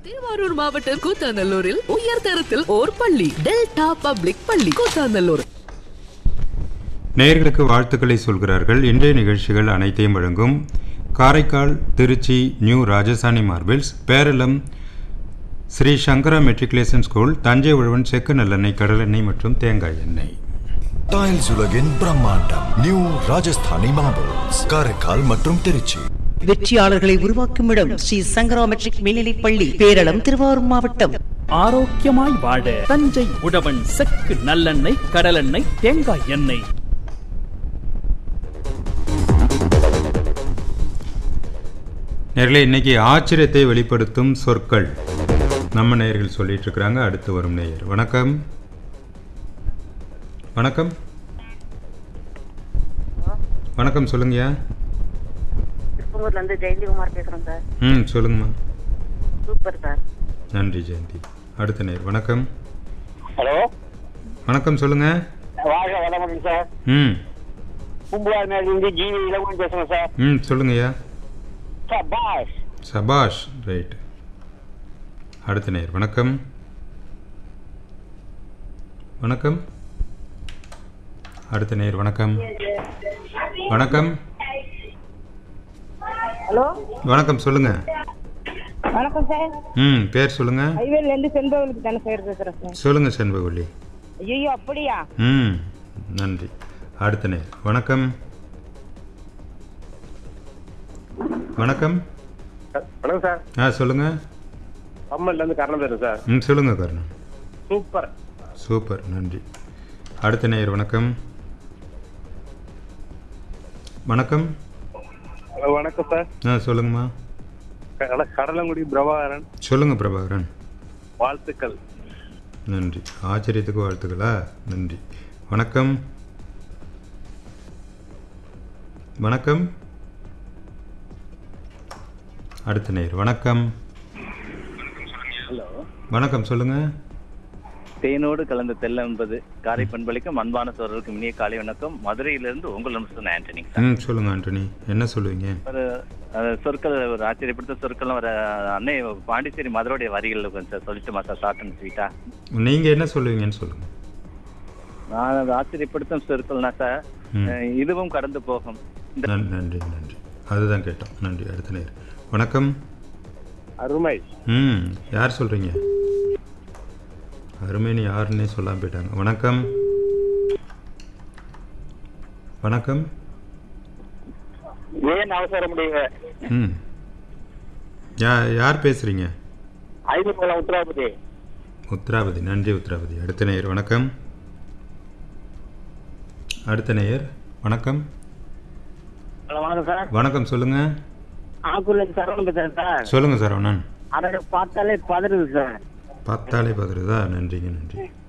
திருவாரூர் மாவட்டம் கூத்தாநல்லூரில் உயர் தரத்தில் ஓர் பள்ளி டெல்டா பப்ளிக் பள்ளி கூத்தாநல்லூர் நேயர்களுக்கு வாழ்த்துக்களை சொல்கிறார்கள் இன்றைய நிகழ்ச்சிகள் அனைத்தையும் வழங்கும் Karaikal Tiruchi new Rajasthani marbles Peralam Sri Sankara matriculation school Thanjai Uzhavan செக்கு நல்லெண்ணெய் கடலெண்ணெய் மற்றும் தேங்காய் எண்ணெய் டைல்ஸ் உலகின் பிரம்மாண்டம் நியூ ராஜஸ்தானி மார்பிள்ஸ் காரைக்கால் மற்றும் திருச்சி வெற்றியாளர்களை உருவாக்கும் இடம் ஸ்ரீ சங்கரா மெட்ரிக் மேல்நிலைப் பள்ளி பேரளம் திருவாரூர் மாவட்டம் ஆரோக்கியமாய் வாழ தஞ்சை உழவன் செக்கு நல்லெண்ணெய் கடலெண்ணெய் தேங்காய் எண்ணெய் நேர்களே இன்னைக்கு ஆச்சரியத்தை வெளிப்படுத்தும் சொற்கள் நம்ம நேயர்கள் சொல்லிட்டு இருக்கிறாங்க அடுத்து வரும் நேயர் வணக்கம் வணக்கம் வணக்கம் சொல்லுங்கய்யா திருப்பங்கூர்ல இருந்து ஜெயந்திகுமார் பேசுறேன் சார் ம் சொல்லுங்கம்மா சூப்பர் சார் நன்றி ஜெயந்தி அடுத்த நேர் வணக்கம் ஹலோ வணக்கம் சொல்லுங்க வாழ்க வளமுடன் சார் ம் பூம்புகார் மேலிருந்து ஜிவி இளவன் பேசுறேன் சார் ம் சொல்லுங்கய்யா சார் பாஸ் சபாஷ் ரைட் அடுத்த நேர் வணக்கம் வணக்கம் அடுத்த நேர் வணக்கம் வணக்கம் ஹலோ வணக்கம் சொல்லுங்க வணக்கம் சார் ம் பேர் சொல்லுங்க ஹைவேல இருந்து செண்பகலுக்கு தானே சார் பேசுறேன் சார் சொல்லுங்க செண்பகவல்லி ஐயோ அப்படியா ம் நன்றி அடுத்த நேர் வணக்கம் வணக்கம் வணக்கம் சார் ஆ சொல்லுங்க அம்மன்ல இருந்து கரணம் பேசுறேன் சார் ம் சொல்லுங்க கர்ணன் சூப்பர் சூப்பர் நன்றி அடுத்த நேயர் வணக்கம் வணக்கம் ஹலோ வணக்கம் சார் ஆ சொல்லுங்கம்மா கட- கடலங்குடி பிரபாகரன் சொல்லுங்க பிரபாகரன் வாழ்த்துக்கள் நன்றி ஆச்சரியத்துக்கு வாழ்த்துக்களா நன்றி வணக்கம் வணக்கம் அடுத்த நேயர் வணக்கம் ஹலோ வணக்கம் சொல்லுங்க தேனோடு கலந்த தெல்ல என்பது காரை பண்பளிக்கும் அன்பான சோழர்களுக்கு இனிய காலை வணக்கம் மதுரையிலிருந்து உங்கள் நம்பர் ஆண்டனி சார் ம் சொல்லுங்க ஆண்டனி என்ன சொல்லுவீங்க ஒரு அஹ், சொற்கள் ஒரு ஆச்சரியப்படுத்த சொற்கள்லாம் வர அன்னை பாண்டிச்சேரி மதுரையுடைய வரிகள் கொஞ்சம் சொல்லிட்டுமா சார் ஷார்ட் அண்ட் ஸ்வீட்டா நீங்க என்ன சொல்லுவீங்கன்னு சொல்லுங்க நான் அது ஆச்சரியப்படுத்தும் சொற்கள்னா சார் ம். அஹ், இதுவும் கடந்து போகும் இந்த நன்- நன்றி நன்றி அதுதான் கேட்டோம் நன்றி அடுத்த நேர் வணக்கம் அருமை ம் யார் சொல்கிறீங்க அருமைன்னு யாருன்னே சொல்லாம போயிட்டாங்க வணக்கம் வணக்கம் ஏன் அவசரம் முடியுங்க ம் யா யார் பேசுகிறீங்க ஐநூறு உத்தராபதி உத்ராபதி நன்றி உத்ராபதி அடுத்த நேயர் வணக்கம் அடுத்த நேயர் வணக்கம் ஹலோ வணக்கம் சார் வணக்கம் சொல்லுங்கள் ஆக்கூர்ல இருந்து சரவணன் பேசுறேன் சார் சொல்லுங்கள் சரவணன் அதை பார்த்தாலே பதறுது சார் பார்த்தாலே பார்க்குறதா நன்றிங்க நன்றி